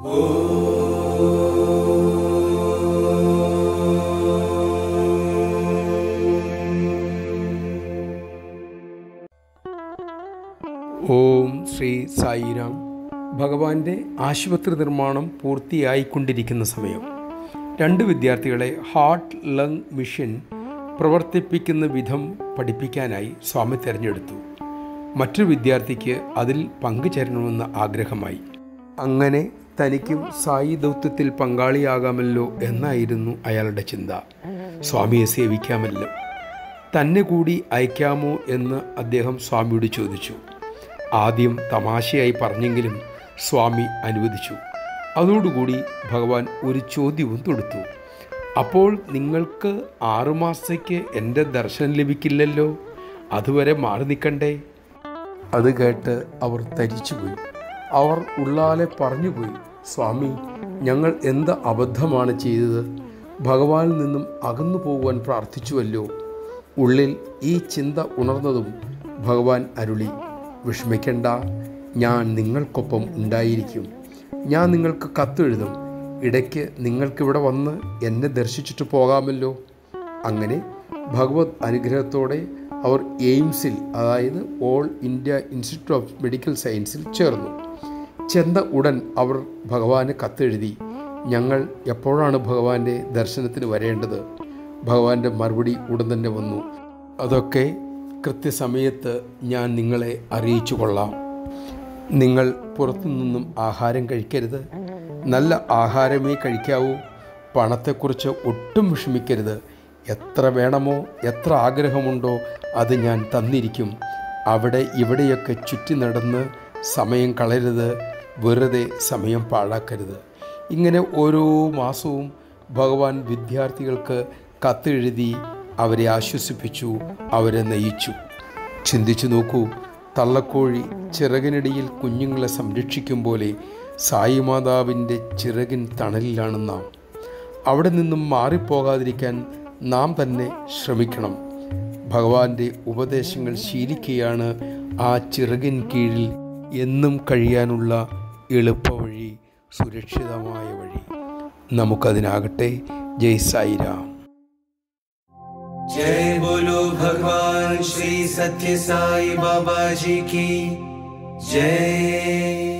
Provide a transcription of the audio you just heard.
ഓം ശ്രീ സായിരാം ഭഗവാന്റെ ആശുപത്രി നിർമ്മാണം പൂർത്തിയായിക്കൊണ്ടിരിക്കുന്ന സമയം രണ്ട് വിദ്യാർത്ഥികളെ ഹാർട്ട് ലങ് മിഷൻ പ്രവർത്തിപ്പിക്കുന്ന വിധം പഠിപ്പിക്കാനായി സ്വാമി തിരഞ്ഞെടുത്തു മറ്റൊരു വിദ്യാർത്ഥിക്ക് അതിൽ പങ്കുചേരണമെന്ന ആഗ്രഹമായി അങ്ങനെ തനിക്കും സായി ദൗത്യത്തിൽ പങ്കാളിയാകാമല്ലോ എന്നായിരുന്നു അയാളുടെ ചിന്ത സ്വാമിയെ സേവിക്കാമല്ലോ തന്നെ കൂടി അയക്കാമോ എന്ന് അദ്ദേഹം സ്വാമിയോട് ചോദിച്ചു ആദ്യം തമാശയായി പറഞ്ഞെങ്കിലും സ്വാമി അനുവദിച്ചു അതോടുകൂടി ഭഗവാൻ ഒരു ചോദ്യവും തൊടുത്തു അപ്പോൾ നിങ്ങൾക്ക് ആറുമാസത്തേക്ക് എൻ്റെ ദർശനം ലഭിക്കില്ലല്ലോ അതുവരെ മാറി നിൽക്കണ്ടേ അത് കേട്ട് അവർ തരിച്ചുപോയി അവർ ഉള്ളാലെ പറഞ്ഞുപോയി സ്വാമി ഞങ്ങൾ എന്ത് അബദ്ധമാണ് ചെയ്തത് ഭഗവാനിൽ നിന്നും അകന്നു പോകുവാൻ പ്രാർത്ഥിച്ചുവല്ലോ ഉള്ളിൽ ഈ ചിന്ത ഉണർന്നതും ഭഗവാൻ അരുളി വിഷമിക്കണ്ട ഞാൻ നിങ്ങൾക്കൊപ്പം ഉണ്ടായിരിക്കും ഞാൻ നിങ്ങൾക്ക് കത്തെഴുതും ഇടയ്ക്ക് നിങ്ങൾക്കിവിടെ വന്ന് എന്നെ ദർശിച്ചിട്ട് പോകാമല്ലോ അങ്ങനെ ഭഗവത് അനുഗ്രഹത്തോടെ അവർ എയിംസിൽ അതായത് all India institute of medical സയൻസിൽ ചേർന്നു ചെന്ന ഉടൻ അവർ ഭഗവാന് കത്തെഴുതി ഞങ്ങൾ എപ്പോഴാണ് ഭഗവാന്റെ ദർശനത്തിന് വരേണ്ടത് ഭഗവാന്റെ മറുപടി ഉടൻ തന്നെ വന്നു അതൊക്കെ കൃത്യസമയത്ത് ഞാൻ നിങ്ങളെ അറിയിച്ചു കൊള്ളാം നിങ്ങൾ പുറത്തുനിന്നും ആഹാരം കഴിക്കരുത് നല്ല ആഹാരമേ കഴിക്കാവൂ പണത്തെക്കുറിച്ച് ഒട്ടും വിഷമിക്കരുത് എത്ര വേണമോ എത്ര ആഗ്രഹമുണ്ടോ അത് ഞാൻ തന്നിരിക്കും അവിടെ ഇവിടെയൊക്കെ ചുറ്റി നടന്ന് സമയം കളയരുത് വെറുതെ സമയം പാഴാക്കരുത് ഇങ്ങനെ ഓരോ മാസവും ഭഗവാൻ വിദ്യാർത്ഥികൾക്ക് കത്തെഴുതി അവരെ ആശ്വസിപ്പിച്ചു അവരെ നയിച്ചു ചിന്തിച്ചു നോക്കൂ തള്ളക്കോഴി ചിറകിനിടയിൽ കുഞ്ഞുങ്ങളെ സംരക്ഷിക്കും പോലെ സായി മാതാവിൻ്റെ ചിറകിൻ തണലിലാണ് നാം അവിടെ നിന്നും മാറിപ്പോകാതിരിക്കാൻ നാം തന്നെ ശ്രമിക്കണം ഭഗവാന്റെ ഉപദേശങ്ങൾ ശീലിക്കുകയാണ് ആ ചിറകിൻ കീഴിൽ എന്നും കഴിയാനുള്ള എളുപ്പവഴി സുരക്ഷിതമായ വഴി നമുക്കതിനാകട്ടെ ജയ് സായിരാം जय बोलो भगवान श्री सत्य साई बाबा जी की जय